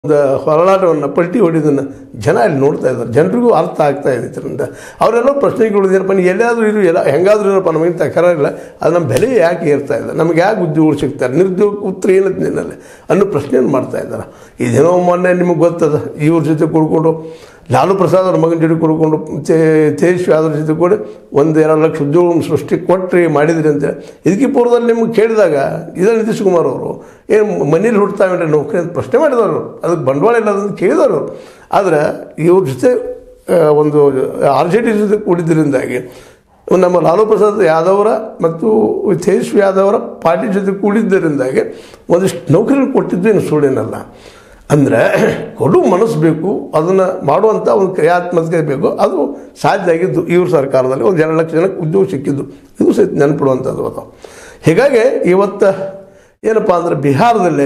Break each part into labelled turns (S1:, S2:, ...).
S1: ಒಂದು ಹೋರಾಟವನ್ನು ಪಲ್ಟಿ ಹೊಡಿಯೋದನ್ನು ಜನ ಇಲ್ಲಿ ನೋಡ್ತಾ ಇದ್ದಾರೆ ಜನರಿಗೂ ಅರ್ಥ ಆಗ್ತಾ ಇದೆ ಇದರಿಂದ ಅವರೆಲ್ಲ ಪ್ರಶ್ನೆಗಳು ಏನಪ್ಪ ನೀವು ಎಲ್ಲಾದರೂ ಇರು ಎಲ್ಲ ಹೆಂಗಾದ್ರೂ ಇರಪ್ಪ ನಮಗೆ ತಕರ ಇಲ್ಲ ಅದು ನಮ್ಮ ಬೆಲೆ ಯಾಕೆ ಏರ್ತಾ ಇದೆ ನಮಗೆ ಯಾಕೆ ಉದ್ಯೋಗಗಳು ಸಿಗ್ತಾರೆ ನಿರುದ್ಯೋಗ ಉತ್ತರ ಏನಂತ ನಿನ್ನಲ್ಲಿ ಅನ್ನೋ ಪ್ರಶ್ನೆಯನ್ನು ಮಾಡ್ತಾ ಇದ್ದಾರೆ ಇದೇನೋ ಮೊನ್ನೆ ನಿಮಗೆ ಗೊತ್ತದ ಇವ್ರ ಜೊತೆ ಕೂಡ್ಕೊಂಡು ಲಾಲು ಪ್ರಸಾದ್ ಅವ್ರ ಮಗನ ಜೊತೆ ಕೂಡ್ಕೊಂಡು ತೇ ತೇಜಸ್ವಿ ಯಾದವ್ರ ಜೊತೆ ಕೂಡ ಒಂದು ಎರಡು ಲಕ್ಷ ಉದ್ಯೋಗ ಸೃಷ್ಟಿ ಕೊಟ್ಟರೆ ಮಾಡಿದ್ರಿ ಅಂತೇಳಿ ಇದಕ್ಕೆ ಪೂರ್ವದಲ್ಲಿ ನಿಮ್ಗೆ ಕೇಳಿದಾಗ ಇದೇ ನಿತೀಶ್ ಕುಮಾರ್ ಅವರು ಏನು ಮನೇಲಿ ಹುಡ್ತಾವೇನ್ರಿ ನೌಕರಿ ಅಂತ ಪ್ರಶ್ನೆ ಮಾಡಿದವರು ಅದಕ್ಕೆ ಬಂಡವಾಳ ಇಲ್ಲ ಅಂತ ಕೇಳಿದವರು ಆದರೆ ಇವ್ರ ಜೊತೆ ಆ, ಒಂದು ಆರ್ ಜೆ ಡಿ ಜೊತೆ ಕೂಡಿದ್ರಿಂದಾಗಿ ನಮ್ಮ ಲಾಲು ಪ್ರಸಾದ್ ಯಾದವರ ಮತ್ತು ತೇಜಸ್ವಿ ಯಾದವರ ಪಾರ್ಟಿ ಜೊತೆ ಕೂಡಿದ್ದರಿಂದಾಗಿ ಒಂದಿಷ್ಟು ನೌಕರಿ ಕೊಟ್ಟಿದ್ದು ಏನು ಸುಳ್ಳೇನಲ್ಲ ಅಂದರೆ ಕೊಡು ಮನಸ್ಸು ಬೇಕು ಅದನ್ನು ಮಾಡುವಂಥ ಒಂದು ಕ್ರಿಯಾತ್ಮಕತೆ ಬೇಕು ಅದು ಸಾಧ್ಯ ಆಗಿದ್ದು ಇವ್ರ ಸರ್ಕಾರದಲ್ಲಿ ಒಂದು ಎರಡು ಲಕ್ಷ ಜನಕ್ಕೆ ಉದ್ಯೋಗ ಸಿಕ್ಕಿದ್ದು ಇದು ಸಹಿತ ನೆನಪಿಡುವಂಥದ್ದು ಅದು ಹೀಗಾಗಿ ಇವತ್ತು ಏನಪ್ಪ ಅಂದರೆ ಬಿಹಾರದಲ್ಲಿ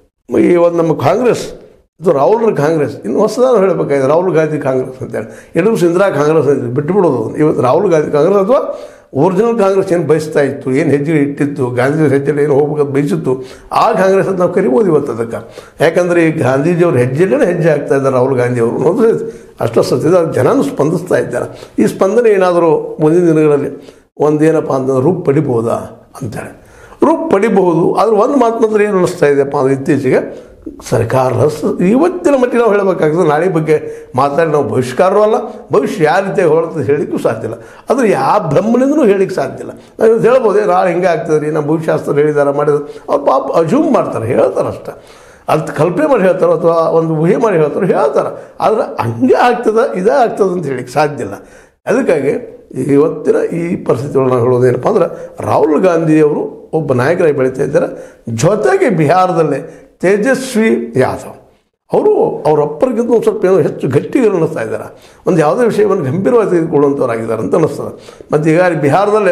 S1: ಈ ಒಂದು ನಮ್ಮ ಕಾಂಗ್ರೆಸ್ ಇದು ರಾಹುಲ್ರ ಕಾಂಗ್ರೆಸ್ ಇನ್ನು ಹೊಸದಾಗಿ ಹೇಳಬೇಕಾಗಿದೆ ರಾಹುಲ್ ಗಾಂಧಿ ಕಾಂಗ್ರೆಸ್ ಅಂತೇಳಿ ಯಡಿಯೂರು ಇಂದಿರಾ ಕಾಂಗ್ರೆಸ್ ಅಂತ ಬಿಟ್ಟುಬಿಡೋದು ಅದನ್ನು. ಇವತ್ತು ರಾಹುಲ್ ಗಾಂಧಿ ಕಾಂಗ್ರೆಸ್ ಅಥವಾ ಒರಿಜಿನಲ್ ಕಾಂಗ್ರೆಸ್ ಏನು ಬಯಸ್ತಾ ಇತ್ತು ಏನು ಹೆಜ್ಜೆ ಇಟ್ಟಿತ್ತು ಗಾಂಧೀಜಿ ಹೆಜ್ಜೆಲಿ ಏನು ಹೋಗ್ಬೇಕಂತ ಬಯಸಿತ್ತು ಆ ಕಾಂಗ್ರೆಸ್ ಅಂತ ನಾವು ಕರಿಬೋದು ಇವತ್ತು ಅದಕ್ಕೆ ಯಾಕಂದರೆ ಈ ಗಾಂಧೀಜಿಯವ್ರ ಹೆಜ್ಜೆಲೇ ಹೆಜ್ಜೆ ಆಗ್ತಾ ಇದ್ದಾರೆ ರಾಹುಲ್ ಗಾಂಧಿ ಅವರು ನೋಡಿದ್ರೆ ಅಷ್ಟು ಸತ್ಯದ ಜನನು ಸ್ಪಂದಿಸ್ತಾ ಇದ್ದಾರೆ ಈ ಸ್ಪಂದನೆ ಏನಾದರೂ ಮುಂದಿನ ದಿನಗಳಲ್ಲಿ ಒಂದೇನಪ್ಪ ಅಂತಂದ್ರೆ ರೂಪ ಪಡಿಬೋದಾ ಅಂತೇಳಿ ರೂಪ ಪಡಿಬಹುದು ಆದ್ರೆ ಒಂದು ಮಾತು ಮಾತ್ರ ಏನು ಅನ್ನಿಸ್ತಾ ಇದೆಯಪ್ಪ ಅಂದ್ರೆ ಇತ್ತೀಚೆಗೆ ಸರ್ಕಾರ ಸ- ಇವತ್ತಿನ ಮಟ್ಟಿಗೆ ನಾವು ಹೇಳಬೇಕಾಗ್ತದೆ ನಾಳೆ ಬಗ್ಗೆ ಮಾತಾಡಿ ನಾವು ಬಹಿಷ್ಕಾರವೂ ಅಲ್ಲ ಭವಿಷ್ಯ ಯಾವ ರೀತಿ ಹೊರತದೆ ಹೇಳಲಿಕ್ಕೂ ಸಾಧ್ಯ ಇಲ್ಲ ಆದರೆ ಯಾವ ಬ್ರಹ್ಮನಿಂದನೂ ಹೇಳಲಿಕ್ಕೆ ಸಾಧ್ಯ ಇಲ್ಲ ನಾವು ಇವತ್ತು ಹೇಳ್ಬೋದು "ಏ, ನಾಳೆ ಹಿಂಗೆ ಆಗ್ತದೆ ರೀ ನಮ್ಮ ಭವಿಷ್ಯಾಸ್ತ್ರ ಹೇಳಿದಾರ ಮಾಡಿದ್ರು ಅವ್ರು ಪಾಪ ಅಜ್ಯೂಮ್ ಮಾಡ್ತಾರೆ ಹೇಳ್ತಾರೆ ಅಷ್ಟೇ ಅದು ಕಲ್ಪನೆ ಮಾಡಿ ಹೇಳ್ತಾರೋ ಅಥವಾ ಒಂದು ಊಹೆ ಮಾಡಿ ಹೇಳ್ತಾರೋ ಹೇಳ್ತಾರೆ ಆದರೆ ಹಂಗೆ ಆಗ್ತದೆ ಇದೇ ಆಗ್ತದೆ ಅಂತ ಹೇಳಿಕ್ಕೆ ಸಾಧ್ಯ ಇಲ್ಲ ಅದಕ್ಕಾಗಿ ಇವತ್ತಿನ ಈ ಪರಿಸ್ಥಿತಿ ಒಳಗೆ ನಾವು ಹೇಳೋದೇನಪ್ಪ ಅಂದ್ರೆ ರಾಹುಲ್ ಗಾಂಧಿಯವರು ಒಬ್ಬ ನಾಯಕರಾಗಿ ಬೆಳೀತಾ ಇದ್ದಾರೆ ಜೊತೆಗೆ ಬಿಹಾರದಲ್ಲೇ ತೇಜಸ್ವಿ ಯಾದವ್ ಅವರು ಅವ್ರ ಅಪ್ಪರಿಗಿಂತ ಒಂದು ಸ್ವಲ್ಪ ಏನೋ ಹೆಚ್ಚು ಗಟ್ಟಿಗೆ ಅನ್ನಿಸ್ತಾ ಇದ್ದಾರೆ ಒಂದು ಯಾವುದೇ ವಿಷಯವನ್ನು ಗಂಭೀರವಾಗಿ ತೆಗೆದುಕೊಳ್ಳುವಂಥವ್ರಾಗಿದ್ದಾರೆ ಅಂತ ಅನ್ನಿಸ್ತದೆ ಮತ್ತು ಈಗ ಬಿಹಾರದಲ್ಲೇ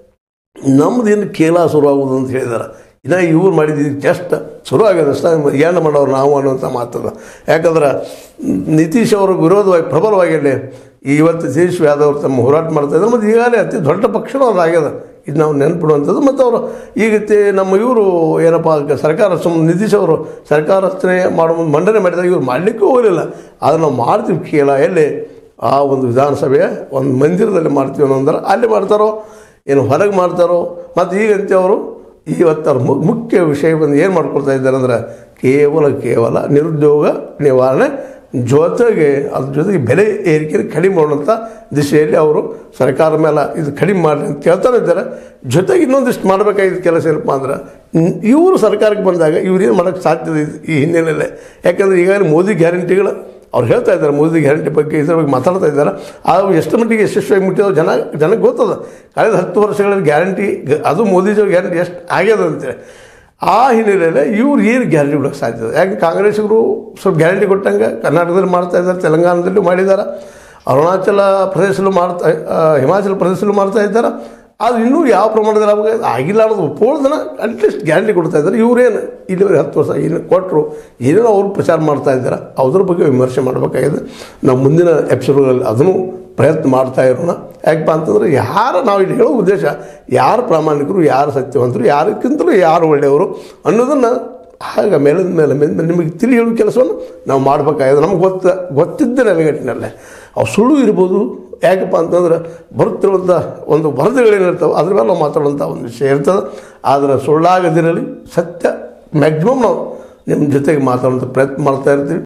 S1: ನಮ್ದು ಏನು ಕೇಲ ಶುರುವಾಗೋದು ಅಂತ ಹೇಳಿದ್ದಾರೆ ಇನ್ನು ಇವ್ರು ಮಾಡಿದ್ದು ಜಸ್ಟ್ ಶುರು ಆಗಿದೆ ಏನು ಮಾಡೋರು ನಾವು ಅನ್ನುವಂಥ ಮಾತದ ಯಾಕಂದ್ರೆ ನಿತೀಶ್ ಅವರ ವಿರೋಧವಾಗಿ ಪ್ರಬಲವಾಗಿ ಅಲ್ಲಿ ಇವತ್ತು ತೇಜಸ್ವಿ ಯಾದವ್ ತಮ್ಮ ಹೋರಾಟ ಮಾಡ್ತಾ ಇದ್ದಾರೆ ಮತ್ತು ಈಗಾಗಲೇ ಅತಿ ದೊಡ್ಡ ಪಕ್ಷನೂ ಅದು ಆಗ್ಯದ ಇದು ನಾವು ನೆನ್ಪಿಡುವಂಥದ್ದು ಮತ್ತು ಅವರು ಈಗ ತೇ ನಮ್ಮ ಇವರು ಏನಪ್ಪ ಅದಕ್ಕೆ ಸರ್ಕಾರ ಸುಮ್ ನಿತೀಶ್ ಅವರು ಸರ್ಕಾರ ರಚನೆ ಮಾಡೋ ಮುಂದೆ ಮಂಡನೆ ಮಾಡಿದಾಗ ಇವ್ರು ಮಾಡಲಿಕ್ಕೂ ಹೋಗಲಿಲ್ಲ ಆದರೆ ನಾವು ಮಾಡ್ತೀವಿ ಕೇಳ ಎಲ್ಲಿ ಆ ಒಂದು ವಿಧಾನಸಭೆಯ ಒಂದು ಮಂದಿರದಲ್ಲಿ ಮಾಡ್ತೀವಿ ಅನ್ನೋಂದ್ರೆ ಅಲ್ಲಿ ಮಾಡ್ತಾರೋ ಏನು ಹೊರಗೆ ಮಾಡ್ತಾರೋ ಮತ್ತು ಈಗಂತೆ ಅವರು ಇವತ್ತು ಅವ್ರ ಮು- ಮುಖ್ಯ ವಿಷಯ ಬಂದು ಏನು ಮಾಡ್ಕೊಳ್ತಾ ಇದ್ದಾರೆ ಅಂದ್ರೆ ಕೇವಲ ಕೇವಲ ನಿರುದ್ಯೋಗ ನಿವಾರಣೆ ಜೊತೆಗೆ ಅದ್ರ ಜೊತೆಗೆ ಬೆಲೆ ಏರಿಕೆ ಕಡಿಮೆ ಮಾಡುವಂಥ ದಿಶೆಯಲ್ಲಿ ಅವರು ಸರ್ಕಾರ ಮೇಲೆ ಇದು ಕಡಿಮೆ ಮಾಡಲಿ ಅಂತ ಕೇಳ್ತಾನೆ ಇದ್ದಾರೆ ಜೊತೆಗೆ ಇನ್ನೊಂದಿಷ್ಟು ಮಾಡಬೇಕಾಗಿದ್ದ ಕೆಲಸ ಏನಪ್ಪ ಅಂದ್ರೆ ನ್- ಇವರು ಸರ್ಕಾರಕ್ಕೆ ಬಂದಾಗ ಇವ್ರು ಏನು ಮಾಡೋಕ್ಕೆ ಸಾಧ್ಯತೆ ಇದೆ ಈ ಹಿನ್ನೆಲೆಯಲ್ಲೇ ಯಾಕಂದರೆ ಈಗಾಗಲೇ ಮೋದಿ ಗ್ಯಾರಂಟಿಗಳು ಅವ್ರು ಹೇಳ್ತಾ ಇದ್ದಾರೆ ಮೋದಿ ಗ್ಯಾರಂಟಿ ಬಗ್ಗೆ ಇದ್ರ ಬಗ್ಗೆ ಮಾತಾಡ್ತಾ ಇದ್ದಾರೆ ಅದು ಎಷ್ಟು ಮಟ್ಟಿಗೆ ಯಶಸ್ವಿಯಾಗಿ ಮುಟ್ಟಿದೋ ಜನ ಜನಕ್ಕೆ ಗೊತ್ತದ ಕಳೆದ ಹತ್ತು ವರ್ಷಗಳಲ್ಲಿ ಗ್ಯಾರಂಟಿ ಗ- ಅದು ಮೋದಿಜಿಯವ್ರ ಗ್ಯಾರಂಟಿ ಎಷ್ಟು ಆಗ್ಯದ ಅಂತೇಳಿ ಆ ಹಿನ್ನೆಲೆಯಲ್ಲಿ ಇವ್ರು ಏನು ಗ್ಯಾರಂಟಿ ಕೊಡೋಕ್ಕೆ ಸಾಧ್ಯ ಇದೆ ಯಾಕೆ ಕಾಂಗ್ರೆಸ್ಸಿಗರು ಸ್ವಲ್ಪ ಗ್ಯಾರಂಟಿ ಕೊಟ್ಟಂಗೆ ಕರ್ನಾಟಕದಲ್ಲಿ ಮಾಡ್ತಾ ಇದ್ದಾರೆ ತೆಲಂಗಾಣದಲ್ಲೂ ಮಾಡಿದ್ದಾರೆ ಅರುಣಾಚಲ ಪ್ರದೇಶದಲ್ಲೂ ಮಾಡ್ತಾ ಆ, ಹಿಮಾಚಲ ಪ್ರದೇಶದಲ್ಲೂ ಮಾಡ್ತಾ ಇದ್ದಾರೆ ಅದು ಇನ್ನೂ ಯಾವ ಪ್ರಮಾಣದಲ್ಲಿ ಅವಾಗ ಆಗಿಲ್ಲ ಅನ್ನೋದು ಒಪ್ಪೋದನ್ನ ಅಟ್ಲೀಸ್ಟ್ ಗ್ಯಾರಂಟಿ ಕೊಡ್ತಾ ಇದ್ದಾರೆ ಇವರೇನು ಇಲ್ಲಿವರೆಗೆ ಹತ್ತು ವರ್ಷ ಏನು ಕೊಟ್ಟರು ಏನೇನೋ ಅವರು ಪ್ರಚಾರ ಮಾಡ್ತಾ ಇದ್ದಾರೆ ಅದ್ರ ಬಗ್ಗೆ ವಿಮರ್ಶೆ ಮಾಡಬೇಕಾಗಿದೆ ನಾವು ಮುಂದಿನ ಎಪಿಸೋಡ್ಗಳಲ್ಲಿ ಅದನ್ನು ಪ್ರಯತ್ನ ಮಾಡ್ತಾ ಇರೋಣ ಯಾಕಪ್ಪ ಅಂತಂದ್ರೆ ಯಾರು ನಾವು ಇಲ್ಲಿ ಹೇಳೋ ಉದ್ದೇಶ ಯಾರು ಪ್ರಾಮಾಣಿಕರು ಯಾರು ಸತ್ಯವಂತರು ಯಾರಕ್ಕಿಂತಲೂ ಯಾರು ಒಳ್ಳೆಯವರು ಅನ್ನೋದನ್ನು ಆಗ ಮೇಲಿಂದ ಮೇಲೆ ಮೇಲೆ ನಿಮಗೆ ತಿಳಿ ಹೇಳುವ ಕೆಲಸವನ್ನು ನಾವು ಮಾಡಬೇಕಾಗಿದೆ ನಮ್ಗೆ ಗೊತ್ತ ಗೊತ್ತಿದ್ದ ನೆಲೆಗಟ್ಟಿನಲ್ಲೇ ಅವು ಸುಳ್ಳು ಇರ್ಬೋದು ಯಾಕಪ್ಪ ಅಂತಂದ್ರೆ ಬರುತ್ತಿರುವಂಥ ಒಂದು ವರದಿಗಳೇನಿರ್ತಾವೆ ಅದ್ರ ಮೇಲೆ ನಾವು ಮಾತಾಡುವಂಥ ಒಂದು ವಿಷಯ ಇರ್ತದೆ ಆದರೆ ಸುಳ್ಳಾಗದಿರಲಿ ಸತ್ಯ ಮ್ಯಾಕ್ಸಿಮಮ್ ನಾವು ನಿಮ್ಮ ಜೊತೆಗೆ ಮಾತಾಡುವಂಥ ಪ್ರಯತ್ನ ಮಾಡ್ತಾ ಇರ್ತೀವಿ